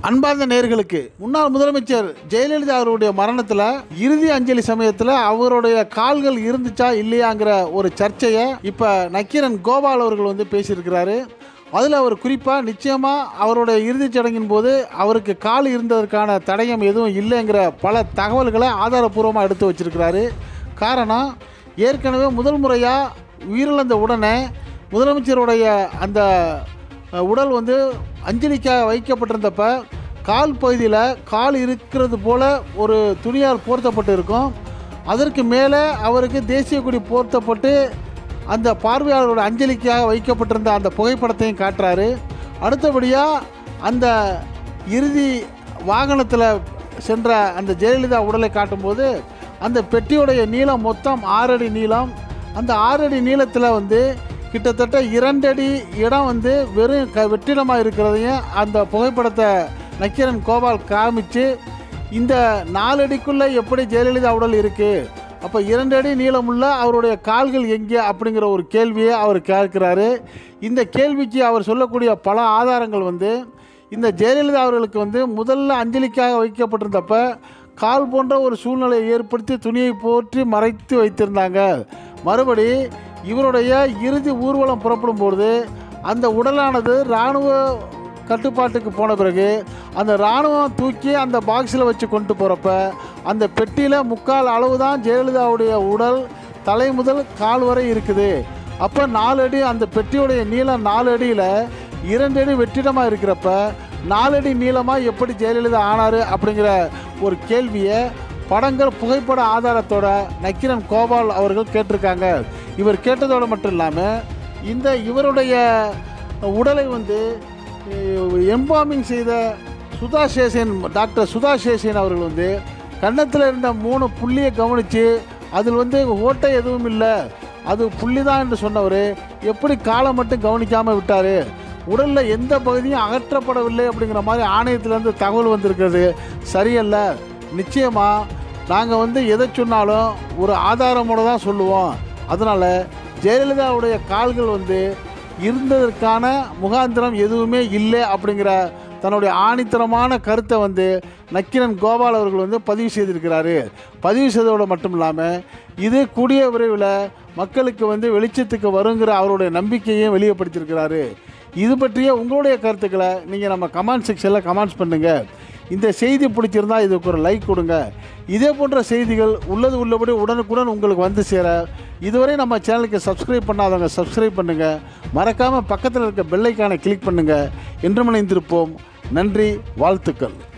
அன்பார்ந்த நேர்களுக்கு முன்னாள் முதலமைச்சர் ஜெயலலிதா அவருடைய மரணத்தில் இறுதி அஞ்சலி சமயத்தில் அவருடைய கால்கள் இருந்துச்சா இல்லையாங்கிற ஒரு சர்ச்சையை இப்போ நக்கீரன் கோபால் அவர்கள் வந்து பேசியிருக்கிறாரு அதில் அவர் குறிப்பாக நிச்சயமாக அவருடைய இறுதிச் சடங்கின் போது அவருக்கு கால் இருந்ததற்கான தடயம் எதுவும் இல்லைங்கிற பல தகவல்களை ஆதாரப்பூர்வமாக எடுத்து வச்சிருக்கிறாரு காரணம் ஏற்கனவே முதல் முறையாக உயிரிழந்த உடனே முதலமைச்சருடைய அந்த அஹ், உடல் வந்து அஞ்சலிக்காக வைக்கப்பட்டிருந்தப்ப கால் பகுதியில் கால் இருக்கிறது போல ஒரு துணியால் போர்த்தப்பட்டு இருக்கும் அதற்கு மேலே அவருக்கு தேசிய கொடி போர்த்தப்பட்டு அந்த பார்வையாளரோட அஞ்சலிக்காக வைக்கப்பட்டிருந்த அந்த புகைப்படத்தையும் காட்டுறாரு அடுத்தபடியாக அந்த இறுதி வாகனத்தில் சென்ற அந்த ஜெயலலிதா உடலை காட்டும்போது அந்த பெட்டியுடைய நீளம் மொத்தம் ஆறு அடி நீளம் அந்த ஆறு அடி நீளத்தில் வந்து கிட்டத்தட்ட இரண்டு அடி இடம் வந்து வெறும் க வெற்றிடமாக இருக்கிறதையும் அந்த புகைப்படத்தை நக்கீரன் கோபால் காமிச்சு இந்த நாலு அடிக்குள்ளே எப்படி ஜெயலலிதா உடல் இருக்குது அப்போ இரண்டு அடி நீளமுள்ள அவருடைய கால்கள் எங்கே அப்படிங்கிற ஒரு கேள்வியை அவர் கேட்கிறாரு இந்த கேள்விக்கு அவர் சொல்லக்கூடிய பல ஆதாரங்கள் வந்து இந்த ஜெயலலிதா அவர்களுக்கு வந்து முதல்ல அஞ்சலிக்காக வைக்கப்பட்டிருந்தப்ப கால் போன்ற ஒரு சூழ்நிலையை ஏற்படுத்தி துணியை போற்றி மறைத்து வைத்திருந்தாங்க மறுபடி இவருடைய இறுதி ஊர்வலம் புறப்படும் பொழுது அந்த உடலானது இராணுவ கட்டுப்பாட்டுக்கு போன பிறகு அந்த இராணுவம் தூக்கி அந்த பாக்ஸில் வச்சு கொண்டு போகிறப்ப அந்த பெட்டியில் முக்கால் அளவு தான் ஜெயலலிதாவுடைய உடல் தலை முதல் கால் வரை இருக்குது அப்போ நாலு அடி அந்த பெட்டியுடைய நீளம் நாலு அடியில் இரண்டு அடி வெற்றிடமாக இருக்கிறப்ப நாலு அடி நீளமாக எப்படி ஜெயலலிதா ஆனார் அப்படிங்கிற ஒரு கேள்வியை படங்கள் புகைப்பட ஆதாரத்தோட நக்கிரன் கோபால் அவர்கள் கேட்டிருக்காங்க இவர் கேட்டதோடு மட்டும் இல்லாமல் இந்த இவருடைய உடலை வந்து எம்பாமிங் செய்த சுதா சேசன் டாக்டர் சுதா சேசன் அவர்கள் வந்து கன்னத்தில் இருந்த மூணு புள்ளியை கவனித்து அதில் வந்து ஓட்டை எதுவும் இல்லை அது புள்ளி தான் என்று சொன்னவர் எப்படி காலை மட்டும் கவனிக்காமல் விட்டார் உடலில் எந்த பகுதியும் அகற்றப்படவில்லை அப்படிங்கிற மாதிரி ஆணையத்திலேருந்து தகவல் வந்திருக்கிறது சரியல்ல நிச்சயமாக நாங்கள் வந்து எதை சொன்னாலும் ஒரு ஆதாரமோடு தான் சொல்லுவோம் அதனால் ஜெயலலிதாவுடைய கால்கள் வந்து இருந்ததற்கான முகாந்திரம் எதுவுமே இல்லை அப்படிங்கிற தன்னுடைய ஆணித்தரமான கருத்தை வந்து நக்கிரன் கோபால் அவர்கள் வந்து பதிவு செய்திருக்கிறாரு பதிவு செய்ததோடு மட்டும் இல்லாமல் இது கூடிய விரைவில் மக்களுக்கு வந்து வெளிச்சத்துக்கு வருங்கிற அவருடைய நம்பிக்கையும் வெளியப்படுத்தியிருக்கிறாரு இது பற்றிய உங்களுடைய கருத்துக்களை நீங்கள் நம்ம கமெண்ட் செக்ஷனில் கமெண்ட்ஸ் பண்ணுங்கள் இந்த செய்தி பிடிச்சிருந்தா இதுக்கு ஒரு லைக் கொடுங்க இதே போன்ற செய்திகள் உள்ளது உள்ளபடி உடனுக்குடன் உங்களுக்கு வந்து சேர இதுவரை நம்ம சேனலுக்கு சப்ஸ்கிரைப் பண்ணாதவங்க சப்ஸ்கிரைப் பண்ணுங்கள் மறக்காமல் பக்கத்தில் இருக்க பெல்லைக்கானை கிளிக் பண்ணுங்கள் என்று இணைந்திருப்போம் நன்றி வாழ்த்துக்கள்